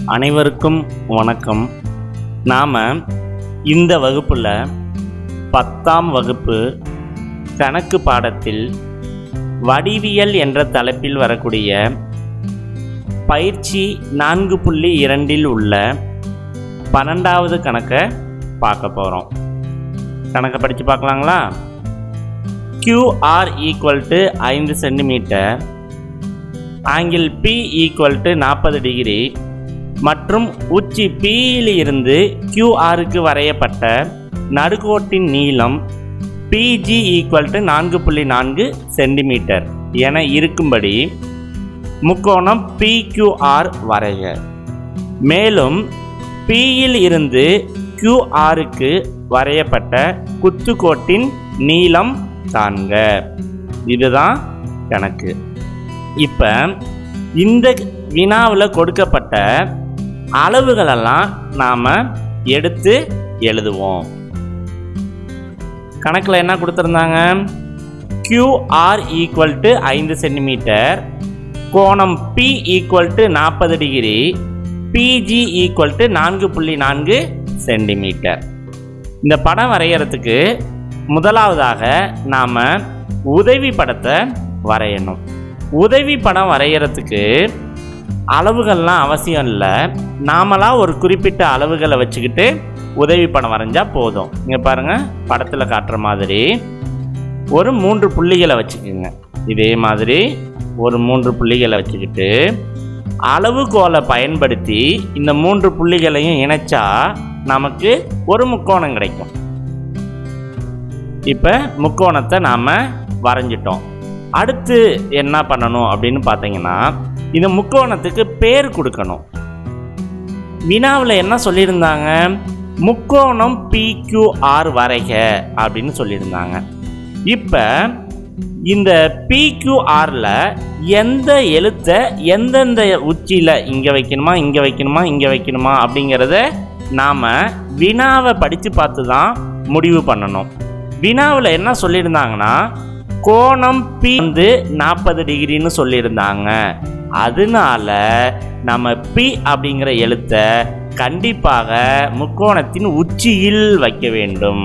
அனைவருக்கும் வணக்கம் நாம் இந்த வகுப்பில் பத்தாம் வகுப்பு கணக்கு பாடத்தில் வடிவியல் என்ற தலைப்பில் வரக்கூடிய பயிற்சி நான்கு புள்ளி இரண்டில் உள்ள பன்னெண்டாவது கணக்கை பார்க்க போகிறோம் கணக்கை படித்து பார்க்கலாங்களா கியூஆர் ஈக்குவல் டு ஐந்து centimetre angle B equal to நாற்பது டிகிரி மற்றும் உச்சி பியில் இருந்து கியூஆருக்கு வரையப்பட்ட நடுக்கோட்டின் நீளம் பிஜி ஈக்குவல் டு நான்கு புள்ளி நான்கு சென்டிமீட்டர் என இருக்கும்படி முக்கோணம் பிக்யூஆர் வரைக மேலும் பியில் இருந்து கியூஆருக்கு வரையப்பட்ட குத்துக்கோட்டின் நீளம் காண்க இதுதான் கணக்கு இப்போ இந்த வினாவில் கொடுக்கப்பட்ட அளவுகளெல்லாம் நாம் எடுத்து எழுதுவோம் கணக்கில் என்ன கொடுத்துருந்தாங்க கியூஆர் ஈக்குவல் டு ஐந்து சென்டிமீட்டர் கோணம் பி ஈக்குவல் டு நாற்பது டிகிரி பிஜி ஈக்குவல் டு நான்கு புள்ளி நான்கு சென்டிமீட்டர் இந்த படம் வரைகிறதுக்கு முதலாவதாக நாம் உதவி படத்தை வரையணும் உதவி படம் வரைகிறதுக்கு அளவுகள்லாம் அவசியம் இல்லை நாமளாக ஒரு குறிப்பிட்ட அளவுகளை வச்சுக்கிட்டு உதவி படம் வரைஞ்சா போதும் இங்கே பாருங்கள் படத்தில் காட்டுற மாதிரி ஒரு மூன்று புள்ளிகளை வச்சுக்கோங்க இதே மாதிரி ஒரு மூன்று புள்ளிகளை வச்சுக்கிட்டு அளவுகோலை பயன்படுத்தி இந்த மூன்று புள்ளிகளையும் இணைச்சா நமக்கு ஒரு முக்கோணம் கிடைக்கும் இப்போ முக்கோணத்தை நாம் வரைஞ்சிட்டோம் அடுத்து என்ன பண்ணணும் அப்படின்னு பார்த்தீங்கன்னா இந்த முக்கோணத்துக்கு பேர் கொடுக்கணும் வினாவில் என்ன சொல்லியிருந்தாங்க முக்கோணம் பிக்யூஆர் வரைக அப்படின்னு சொல்லியிருந்தாங்க இப்போ இந்த பிக்யூஆரில் எந்த எழுத்தை எந்தெந்த உச்சியில் இங்கே வைக்கணுமா இங்கே வைக்கணுமா இங்கே வைக்கணுமா அப்படிங்கிறத நாம் வினாவை படித்து பார்த்து தான் முடிவு பண்ணணும் வினாவில் என்ன சொல்லியிருந்தாங்கன்னா கோணம் பி வந்து நாற்பது டிகிரின்னு சொல்லியிருந்தாங்க அதனால நம்ம பி அப்படிங்கிற எழுத்தை கண்டிப்பாக முக்கோணத்தின் உச்சியில் வைக்க வேண்டும்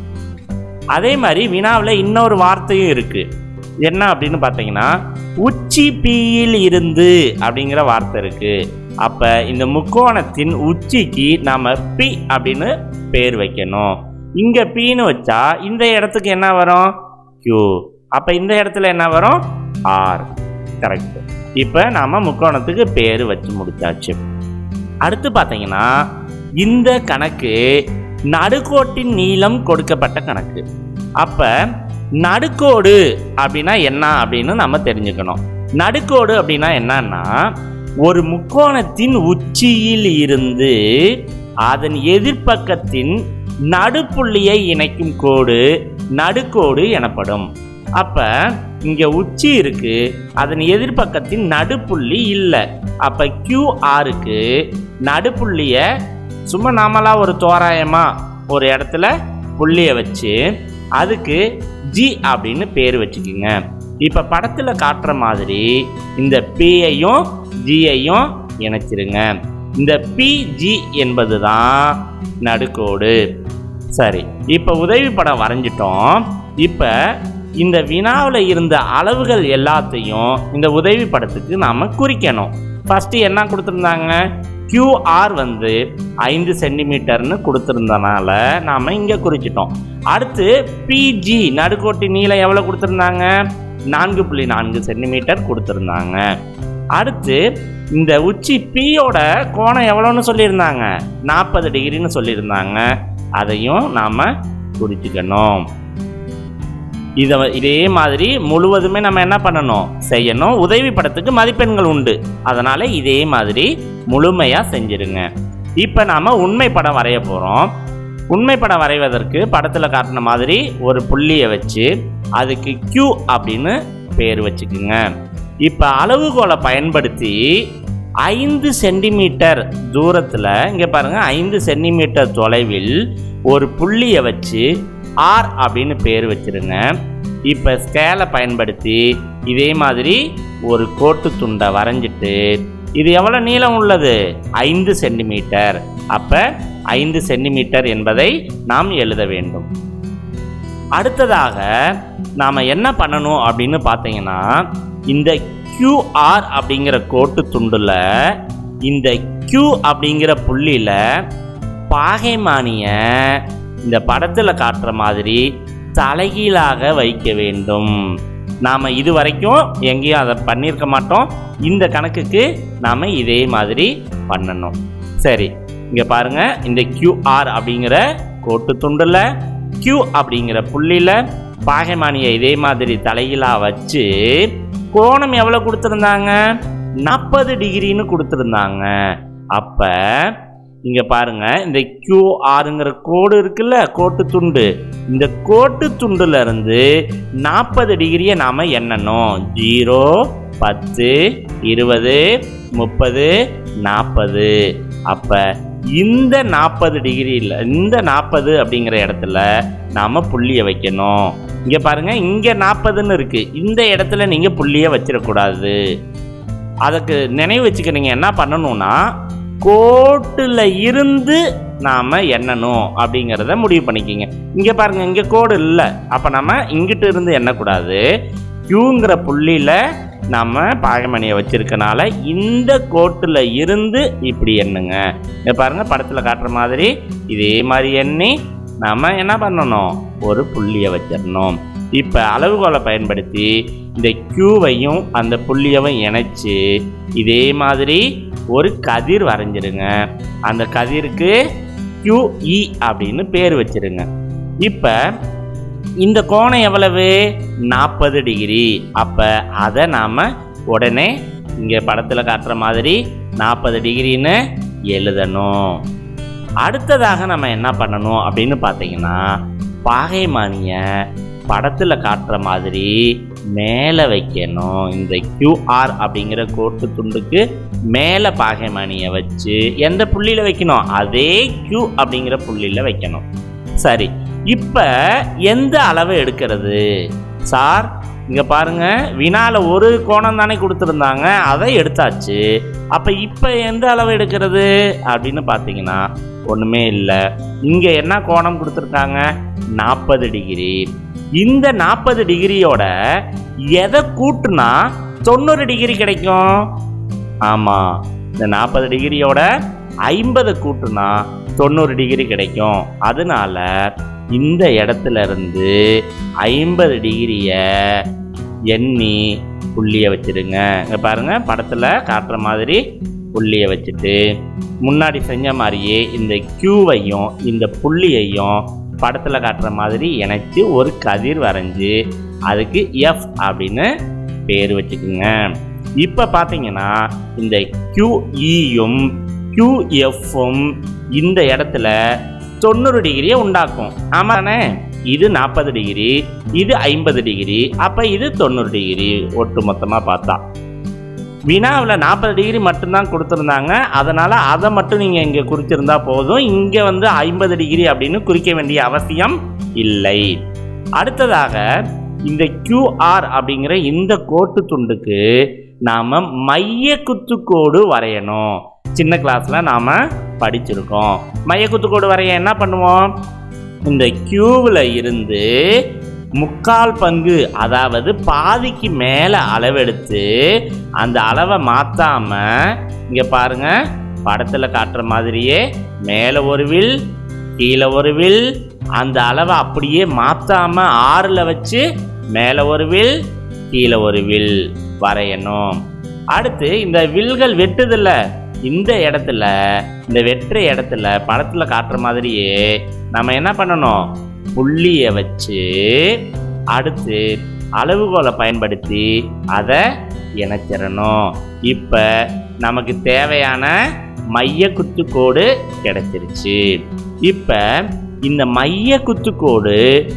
அதே மாதிரி வினாவில் இன்னொரு வார்த்தையும் இருக்கு என்ன அப்படின்னு பார்த்தீங்கன்னா உச்சி பியில் இருந்து அப்படிங்கிற வார்த்தை இருக்கு அப்ப இந்த முக்கோணத்தின் உச்சிக்கு நாம பி அப்படின்னு பேர் வைக்கணும் இங்க பின்னு வச்சா இந்த இடத்துக்கு என்ன வரும் கியூ அப்ப இந்த இடத்துல என்ன வரும் ஆர் கரெக்ட் இப்ப நாம முக்கோணத்துக்கு பேர் வச்சு முடிச்சாச்சு அடுத்து பார்த்தீங்கன்னா இந்த கணக்கு நடுக்கோட்டின் நீளம் கொடுக்கப்பட்ட கணக்கு அப்ப நடுக்கோடு அப்படின்னா என்ன அப்படின்னு நம்ம தெரிஞ்சுக்கணும் நடுக்கோடு அப்படின்னா என்னன்னா ஒரு முக்கோணத்தின் உச்சியில் இருந்து அதன் எதிர்ப்பக்கத்தின் நடுப்புள்ளியை இணைக்கும் கோடு நடுக்கோடு எனப்படும் அப்ப இங்க உச்சி இருக்கு அதன் எதிர்ப்பக்கத்தின் நடுப்புள்ளி இல்லை அப்ப கியூ ஆருக்கு நடுப்புள்ளிய சும்மா நாமளா ஒரு தோராயமா ஒரு இடத்துல புள்ளிய வச்சு அதுக்கு ஜி அப்படின்னு பேர் வச்சுக்கோங்க இப்போ படத்தில் காட்டுற மாதிரி இந்த பியையும் ஜியையும் இணைச்சிருங்க இந்த பிஜி என்பது தான் நடுக்கோடு சரி இப்போ உதவி படம் வரைஞ்சிட்டோம் இப்போ இந்த வினாவில் இருந்த அளவுகள் எல்லாத்தையும் இந்த உதவி படத்துக்கு நாம் குறிக்கணும் ஃபஸ்ட்டு என்ன கொடுத்துருந்தாங்க கியூஆர் வந்து ஐந்து சென்டிமீட்டர்னு கொடுத்துருந்தனால நாம் இங்கே குறிச்சிட்டோம் அடுத்து பிஜி நடுக்கோட்டி நீளம் எவ்வளோ கொடுத்துருந்தாங்க நான்கு புள்ளி நான்கு சென்டிமீட்டர் கொடுத்துருந்தாங்க அடுத்து இந்த உச்சி பியோட கோணம் எவ்வளோன்னு சொல்லியிருந்தாங்க நாற்பது டிகிரின்னு சொல்லியிருந்தாங்க அதையும் நாம் குறிச்சிக்கணும் இதை இதே மாதிரி முழுவதுமே நம்ம என்ன பண்ணணும் செய்யணும் உதவி படத்துக்கு மதிப்பெண்கள் உண்டு அதனால் இதே மாதிரி முழுமையாக செஞ்சிருங்க இப்போ நாம் உண்மை படம் வரைய போகிறோம் உண்மை படம் வரைவதற்கு படத்தில் காட்டின மாதிரி ஒரு புள்ளியை வச்சு அதுக்கு Q அப்படின்னு பேர் வச்சுக்குங்க இப்போ அளவுகோலை பயன்படுத்தி ஐந்து சென்டிமீட்டர் தூரத்தில் இங்கே பாருங்கள் ஐந்து சென்டிமீட்டர் தொலைவில் ஒரு புள்ளியை வச்சு ஆர் அப்படின்னு பேர் வச்சிருங்க இப்போ ஸ்கேலை பயன்படுத்தி இதே மாதிரி ஒரு கோட்டு துண்டை வரைஞ்சிட்டு இது எவ்வளோ நீளம் உள்ளது ஐந்து சென்டிமீட்டர் அப்போ ஐந்து சென்டிமீட்டர் என்பதை நாம் எழுத வேண்டும் அடுத்ததாக நாம் என்ன பண்ணணும் அப்படின்னு பார்த்தீங்கன்னா இந்த QR அப்படிங்கிற கோட்டு துண்டில் இந்த Q அப்படிங்கிற புள்ளியில் பாகைமானிய இந்த படத்தில் காட்டுற மாதிரி தலைகீழாக வைக்க வேண்டும் நாம் இது வரைக்கும் எங்கேயும் அதை பண்ணியிருக்க மாட்டோம் இந்த கணக்குக்கு நாம் இதே மாதிரி பண்ணணும் சரி இங்கே பாருங்க இந்த QR அப்படிங்கிற கோட்டு துண்டில் Q அப்படிங்கிற புள்ளியில் பாகைமானியை இதே மாதிரி தலைகீழாக வச்சு கோணம் எவ்வளோ கொடுத்துருந்தாங்க நாற்பது டிகிரின்னு கொடுத்துருந்தாங்க அப்போ இங்கே பாருங்க இந்த கியூஆருங்கிற கோடு இருக்குல்ல கோட்டு துண்டு இந்த கோட்டு துண்டுல இருந்து நாற்பது டிகிரியை நாம் எண்ணணும் ஜீரோ பத்து இருபது முப்பது நாற்பது அப்போ இந்த நாற்பது டிகிரியில் இந்த நாற்பது அப்படிங்கிற இடத்துல நாம் புள்ளியை வைக்கணும் இங்கே பாருங்க இங்கே நாற்பதுன்னு இருக்கு இந்த இடத்துல நீங்கள் புள்ளியை வச்சிடக்கூடாது அதுக்கு நினைவு வச்சுக்க நீங்கள் என்ன பண்ணணும்னா கோட்டில் இருந்து நாம் எண்ணணும் அப்படிங்கிறத முடிவு பண்ணிக்கிங்க இங்கே பாருங்க இங்கே கோடு இல்லை அப்போ நம்ம இங்கிட்டு இருந்து எண்ணக்கூடாது க்யூங்கிற புள்ளியில் நம்ம பாகமணியை வச்சிருக்கனால இந்த கோட்டில் இருந்து இப்படி எண்ணுங்க இங்கே பாருங்க படத்தில் காட்டுற மாதிரி இதே மாதிரி எண்ணி நாம் என்ன பண்ணணும் ஒரு புள்ளியை வச்சிடணும் இப்போ அளவுகோலை பயன்படுத்தி இந்த க்யூவையும் அந்த புள்ளியவும் இணைச்சு இதே மாதிரி ஒரு கதிர் வரைஞ்சிருங்க அந்த கதிருக்கு QE அப்படின்னு பேர் வச்சிருங்க இப்போ இந்த கோணம் எவ்வளவு நாற்பது டிகிரி அப்போ அதை நாம் உடனே இங்கே படத்தில் காட்டுற மாதிரி நாற்பது டிகிரின்னு எழுதணும் அடுத்ததாக நம்ம என்ன பண்ணணும் அப்படின்னு பார்த்தீங்கன்னா பாகைமானியை படத்தில் காட்டுற மாதிரி மேலே வைக்கணும் இந்த QR அப்படிங்கிற கோட்டு துண்டுக்கு மேலே பாகைமணியை வச்சு எந்த புள்ளியில் வைக்கணும் அதே Q அப்படிங்கிற புள்ளியில் வைக்கணும் சரி இப்போ எந்த அளவு எடுக்கிறது சார் இங்கே பாருங்க வினால ஒரு கோணம் தானே கொடுத்துருந்தாங்க அதை எடுத்தாச்சு அப்போ இப்போ எந்த அளவு எடுக்கிறது அப்படின்னு பார்த்தீங்கன்னா ஒன்றுமே இல்லை இங்கே என்ன கோணம் கொடுத்துருக்காங்க நாற்பது டிகிரி இந்த நாற்பது டிகிரியோட எதை கூட்டுனா தொண்ணூறு டிகிரி கிடைக்கும் ஆமாம் இந்த நாற்பது டிகிரியோட ஐம்பது கூட்டுனா தொண்ணூறு டிகிரி கிடைக்கும் அதனால இந்த இடத்துல இருந்து ஐம்பது டிகிரியை எண்ணி புள்ளியை வச்சிடுங்க இங்க பாருங்க படத்தில் காட்டுற மாதிரி புள்ளியை வச்சுட்டு முன்னாடி செஞ்ச மாதிரியே இந்த க்யூவையும் இந்த புள்ளியையும் படத்தில் காட்டுற மாதிரி இணைச்சு ஒரு கதிர் வரைஞ்சி அதுக்கு எஃப் அப்படின்னு பேர் வச்சுக்குங்க இப்போ பார்த்தீங்கன்னா இந்த QE-யும் QF-உம் இந்த இடத்துல தொண்ணூறு டிகிரியை உண்டாக்கும் ஆமாண்ணே இது நாற்பது டிகிரி இது ஐம்பது டிகிரி அப்போ இது தொண்ணூறு டிகிரி ஒட்டு மொத்தமாக பார்த்தா வினாவில் நாற்பது டிகிரி மட்டும்தான் கொடுத்துருந்தாங்க அதனால் அதை மட்டும் நீங்கள் இங்கே குறிச்சிருந்தா போதும் இங்கே வந்து ஐம்பது டிகிரி அப்படின்னு குறிக்க வேண்டிய அவசியம் இல்லை அடுத்ததாக இந்த QR அப்படிங்கிற இந்த கோட்டு துண்டுக்கு நாம் மைய குத்துக்கோடு வரையணும் சின்ன கிளாஸில் நாம் படிச்சிருக்கோம் மைய குத்துக்கோடு வரைய என்ன பண்ணுவோம் இந்த க்யூவில் இருந்து முக்கால் பங்கு அதாவது பாதிக்கு மேலே அளவெடுத்து அந்த அளவை மாற்றாம இங்கே பாருங்க படத்தில் காட்டுற மாதிரியே மேலே ஒரு வில் கீழே ஒரு வில் அந்த அளவை அப்படியே மாற்றாம ஆறில் வச்சு மேலே ஒரு வில் கீழே ஒரு வில் வரையணும் அடுத்து இந்த வில்கள் வெட்டுதில்ல இந்த இடத்துல இந்த வெட்டுற இடத்துல படத்தில் காட்டுற மாதிரியே நம்ம என்ன பண்ணணும் புள்ளியை வச்சு அடுத்து அளவுகோலை பயன்படுத்தி அதை இணைச்சிடணும் இப்போ நமக்கு தேவையான மைய குத்துக்கோடு கிடைச்சிருச்சு இப்போ இந்த மைய குத்துக்கோடு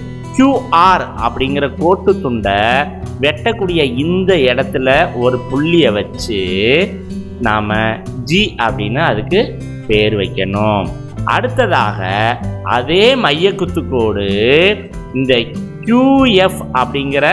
QR அப்படிங்கிற கோட்டு துண்டை வெட்டக்கூடிய இந்த இடத்துல ஒரு புள்ளியை வச்சு நாம் ஜி அப்படின்னு அதுக்கு பேர் வைக்கணும் அடுத்ததாக அதே மைய குத்துக்கோடு இந்த QF அப்படிங்கிற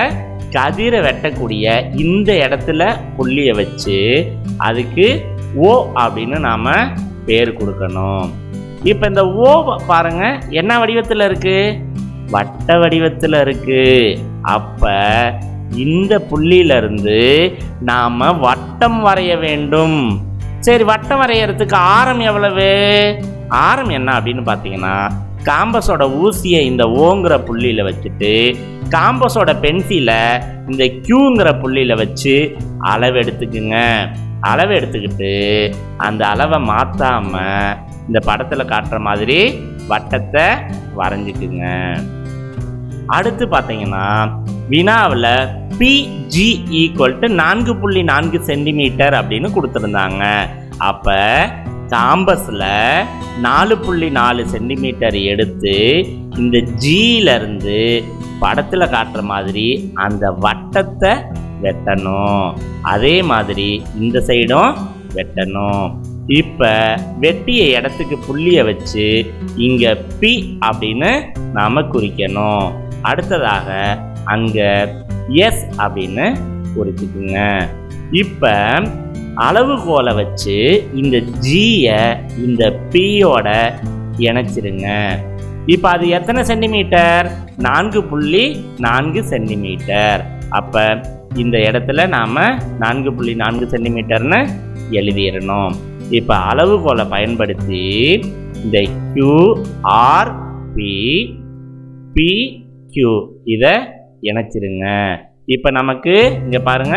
கதிரை வெட்டக்கூடிய இந்த இடத்துல புள்ளியை வச்சு அதுக்கு ஓ அப்படின்னு நாம் பேர் கொடுக்கணும் இப்போ இந்த ஓ பாருங்க என்ன வடிவத்தில் இருக்கு வட்ட வடிவத்தில் இருக்கு அப்ப இந்த புள்ளியிலிருந்து நாம வட்டம் வரைய வேண்டும் சரி வட்டம் வரையறதுக்கு ஆரம் எவ்வளவு ஆரம் என்ன அப்படின்னு பார்த்தீங்கன்னா காம்பஸோட ஊசியை இந்த ஓங்கிற புள்ளியில வச்சுட்டு காம்பஸோட பென்சிலை இந்த கியூங்கிற புள்ளியில வச்சு அளவு எடுத்துக்குங்க அளவு எடுத்துக்கிட்டு அந்த அளவை மாத்தாம இந்த படத்துல காட்டுற மாதிரி வட்டத்தை வரைஞ்சிக்குங்க அடுத்து பார்த்தீங்கன்னா வினாவில் பிஜி ஈக்குவல் டு நான்கு புள்ளி நான்கு சென்டிமீட்டர் அப்படின்னு கொடுத்துருந்தாங்க அப்போ காம்பஸில் நாலு புள்ளி நாலு சென்டிமீட்டர் எடுத்து இந்த ஜியிலிருந்து படத்தில் காட்டுற மாதிரி அந்த வட்டத்தை வெட்டணும் அதே மாதிரி இந்த சைடும் வெட்டணும் இப்போ வெட்டிய இடத்துக்கு புள்ளியை வச்சு இங்கே பி அப்படின்னு நாம் குறிக்கணும் அடுத்ததாக அங்கே எஸ் அப்படின்னு குறிச்சுக்குங்க இப்போ அளவுகோலை வச்சு இந்த ஜியை இந்த பியோட இணைச்சிருங்க இப்போ அது எத்தனை சென்டிமீட்டர் நான்கு புள்ளி நான்கு சென்டிமீட்டர் அப்போ இந்த இடத்துல நாம் நான்கு புள்ளி நான்கு சென்டிமீட்டர்னு எழுதிடணும் இப்போ அளவுகோலை பயன்படுத்தி இந்த Q R P P Q இதை இணைச்சிருங்க இப்போ நமக்கு இங்கே பாருங்க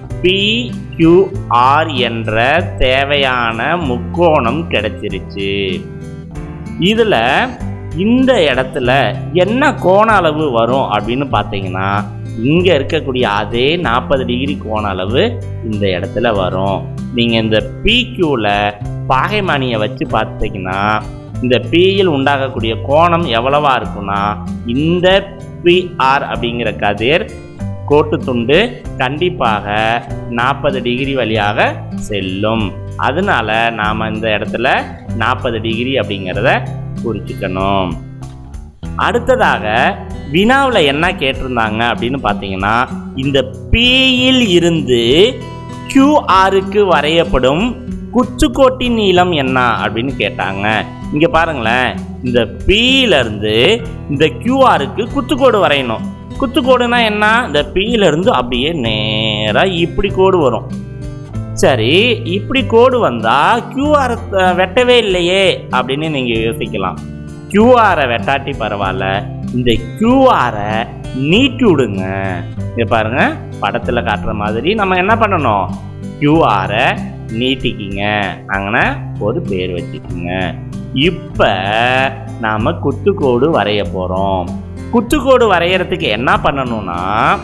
பிக்யூஆர் என்ற தேவையான முக்கோணம் கிடைச்சிருச்சு இதில் இந்த இடத்துல என்ன கோண அளவு வரும் அப்படின்னு பார்த்தீங்கன்னா இங்கே இருக்கக்கூடிய அதே நாற்பது டிகிரி கோண அளவு இந்த இடத்துல வரும் நீங்கள் இந்த பிக்யூவில் பாகைமானியை வச்சு பார்த்தீங்கன்னா இந்த பியில் உண்டாகக்கூடிய கோணம் எவ்வளவா இருக்குன்னா இந்த பிஆர் அப்படிங்கிற கதிர் கோட்டு துண்டு கண்டிப்பாக நாற்பது டிகிரி வழியாக செல்லும் அதனால நாம் இந்த இடத்துல நாற்பது டிகிரி அப்படிங்கிறத குறிச்சுக்கணும் அடுத்ததாக வினாவில் என்ன கேட்டிருந்தாங்க அப்படின்னு பார்த்தீங்கன்னா இந்த பியில் இருந்து கியூஆருக்கு வரையப்படும் குச்சுக்கோட்டின் நீளம் என்ன அப்படின்னு கேட்டாங்க இங்கே பாருங்களேன் இந்த P-ல இருந்து இந்த கியூஆருக்கு குத்துக்கோடு வரையணும் குத்துக்கோடுனா என்ன இந்த P-ல இருந்து அப்படியே நேராக இப்படி கோடு வரும் சரி இப்படி கோடு வந்தா கியூஆர் வெட்டவே இல்லையே அப்படின்னு நீங்க யோசிக்கலாம் கியூஆரை வெட்டாட்டி பரவாயில்ல இந்த கியூஆரை நீட்டி விடுங்க இங்க பாருங்க படத்துல காட்டுற மாதிரி நம்ம என்ன பண்ணணும் கியூஆரை நீட்டிக்கிங்க அங்கன ஒரு பேர் வச்சுக்குங்க இப்ப நாம குத்துக்கோடு வரைய போறோம் குத்துக்கோடு வரையறதுக்கு என்ன பண்ணணும்னா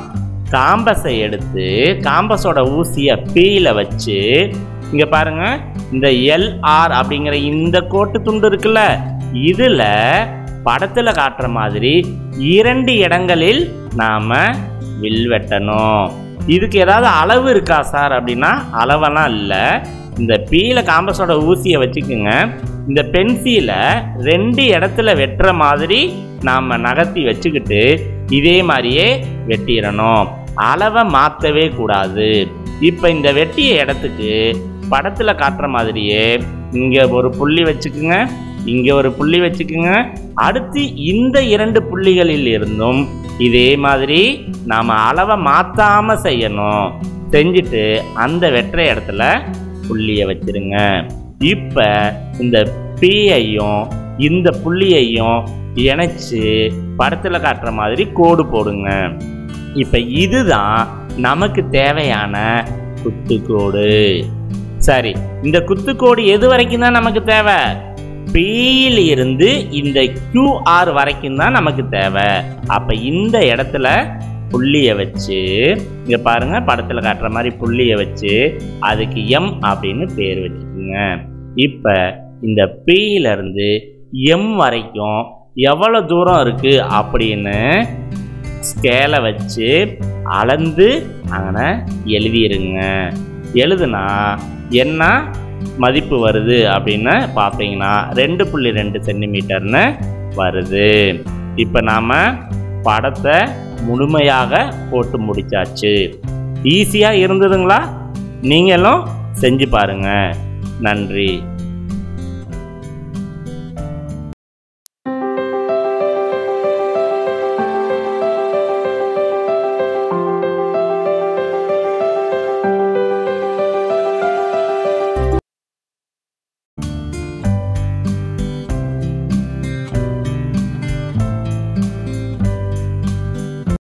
காம்பஸை எடுத்து காம்பஸோட ஊசியை பீல வச்சு இங்க பாருங்க இந்த எல்ஆர் அப்படிங்கிற இந்த கோட்டு துண்டு இருக்குல்ல இதுல படத்துல காட்டுற மாதிரி இரண்டு இடங்களில் நாம வில் வெட்டணும் இதுக்கு ஏதாவது அளவு இருக்கா சார் அப்படின்னா அளவெல்லாம் இல்லை இந்த பீல காம்பஸோட ஊசியை வச்சுக்குங்க இந்த பென்சிலை ரெண்டு இடத்துல வெட்டுற மாதிரி நாம் நகர்த்தி வச்சுக்கிட்டு இதே மாதிரியே வெட்டிடணும் அளவை மாற்றவே கூடாது இப்போ இந்த வெட்டிய இடத்துக்கு படத்தில் காட்டுற மாதிரியே இங்கே ஒரு புள்ளி வச்சுக்குங்க இங்கே ஒரு புள்ளி வச்சுக்குங்க அடுத்து இந்த இரண்டு புள்ளிகளில் இருந்தும் இதே மாதிரி நாம் அளவை மாற்றாமல் செய்யணும் செஞ்சுட்டு அந்த வெட்டுற இடத்துல புள்ளியை வச்சிருங்க இப்போ இந்த பீயையும் இந்த புள்ளியையும் இணைச்சு படத்தில் காட்டுற மாதிரி கோடு போடுங்க இப்போ இதுதான் நமக்கு தேவையான குத்துக்கோடு சரி இந்த குத்துக்கோடு எது வரைக்கும் தான் நமக்கு தேவை பியில் இருந்து இந்த கியூஆர் வரைக்கும் தான் நமக்கு தேவை அப்போ இந்த இடத்துல புள்ளியை வச்சு இங்கே பாருங்க படத்தில் காட்டுற மாதிரி புள்ளியை வச்சு அதுக்கு எம் அப்படின்னு பேர் வச்சுக்கோங்க இப்போ இந்த P-ல இருந்து எம் வரைக்கும் எவ்வளோ தூரம் இருக்கு அப்படின்னு ஸ்கேலை வச்சு அளந்து அங்கே எழுதிருங்க எழுதுனா என்ன மதிப்பு வருது அப்படின்னு பார்த்தீங்கன்னா ரெண்டு புள்ளி ரெண்டு சென்டிமீட்டர்னு வருது இப்போ நாம் படத்தை முழுமையாக போட்டு முடிச்சாச்சு ஈஸியாக இருந்ததுங்களா நீங்களும் செஞ்சு பாருங்க நன்றி